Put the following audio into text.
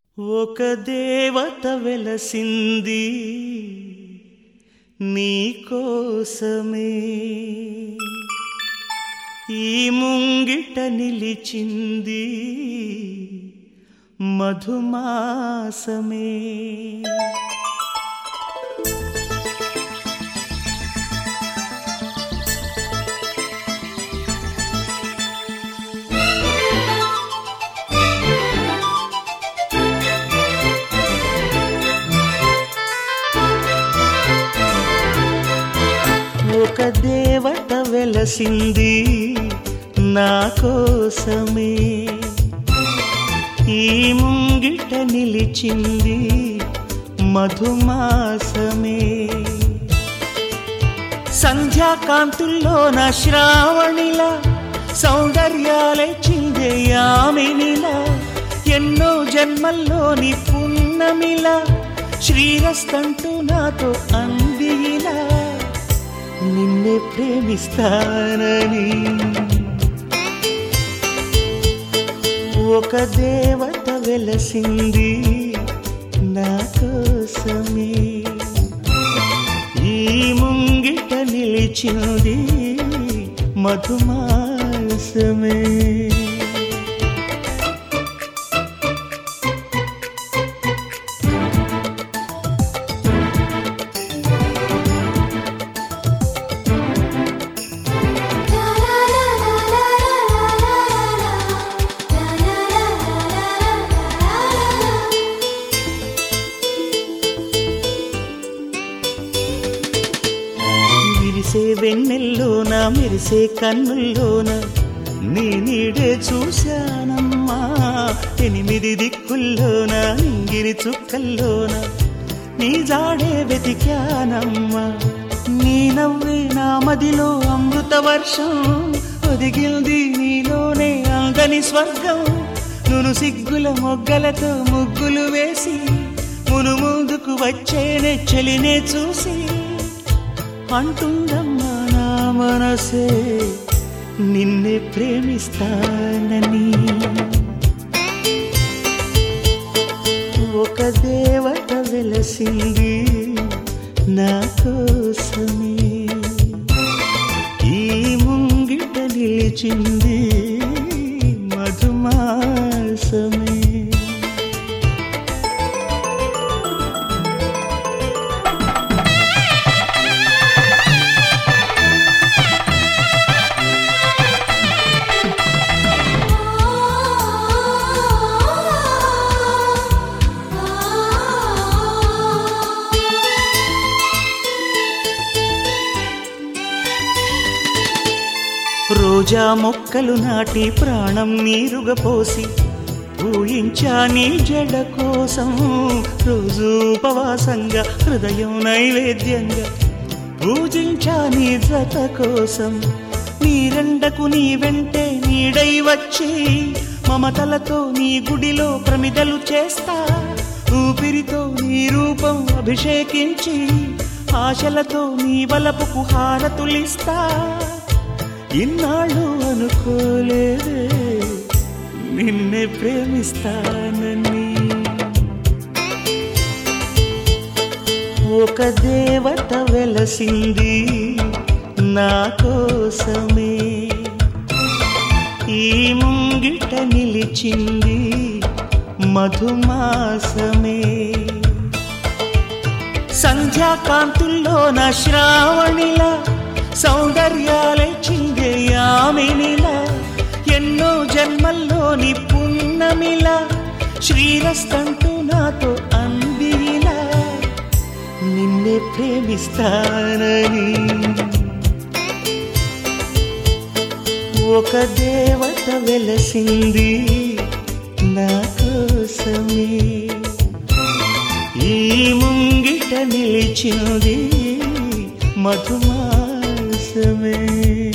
ఒక దేవత వెలసింది నీ కోసమే ఈ ముంగిట నిలిచింది మధుమాసమే ఒక దేవత వెలసింది నా కోసమే ఈ ముంగిట నిలిచింది మధుమాసమే సంధ్యాకాంతుల్లో నా శ్రావణిలా సౌందర్యాలే చిందే యామినిలా ఎన్నో జన్మల్లోని పున్నమిలా శ్రీరస్తంటూ నాతో అందిలా నిన్నే ప్రేమిస్తానని ఒక దేవత వెలసింది నా కోసమే ఈ ముంగిట నిలిచింది మధుమాసమే విరిసే వెన్నెల్లోన మెరిసే కన్నుల్లోన నీ నీడే చూశానమ్మా ఎనిమిది దిక్కుల్లోన నింగిరి చుక్కల్లోన నీ జాడే వెతికానమ్మా నీ నవ్వే నా మదిలో అమృత వర్షం ఒదిగింది నీలోనే అందని స్వర్గం నును సిగ్గుల మొగ్గలతో ముగ్గులు వేసి మును ముందుకు వచ్చేనే చెలినే చూసి అంటుందమ్మా నా మనసే నిన్నే ప్రేమిస్తానని ఒక దేవత వెలసింది నా కోసమే ఈ ముంగిట నిలిచింది మధుమాసమే రోజా మొక్కలు నాటి ప్రాణం నీరుగా పోసి పూయించా నీ జడ కోసం రోజు ఉపవాసంగా హృదయం నైవేద్యంగా పూజించా నీ జత కోసం నీరెండకు నీ వెంటే నీడై వచ్చి మమతలతో నీ గుడిలో ప్రమిదలు చేస్తా ఊపిరితో నీ రూపం అభిషేకించి ఆశలతో నీ వలపుకు హారతులిస్తా ఇన్నాళ్ళు అనుకోలేదే నిన్నే ప్రేమిస్తానని ఒక దేవత వెలసింది నా కోసమే ఈ ముంగిట నిలిచింది మధుమాసమే సంధ్యాకాంతుల్లో నా శ్రావణిలా సౌందర్యాలే చింగే యామినిలా ఎన్నో జన్మల్లోని పున్నమిలా శ్రీరస్తంటూ నాతో అందిలా నిన్నే ప్రేమిస్తానని ఒక దేవత వెలసింది నా కోసమే ఈ ముంగిట నిలిచింది మధుమాసమే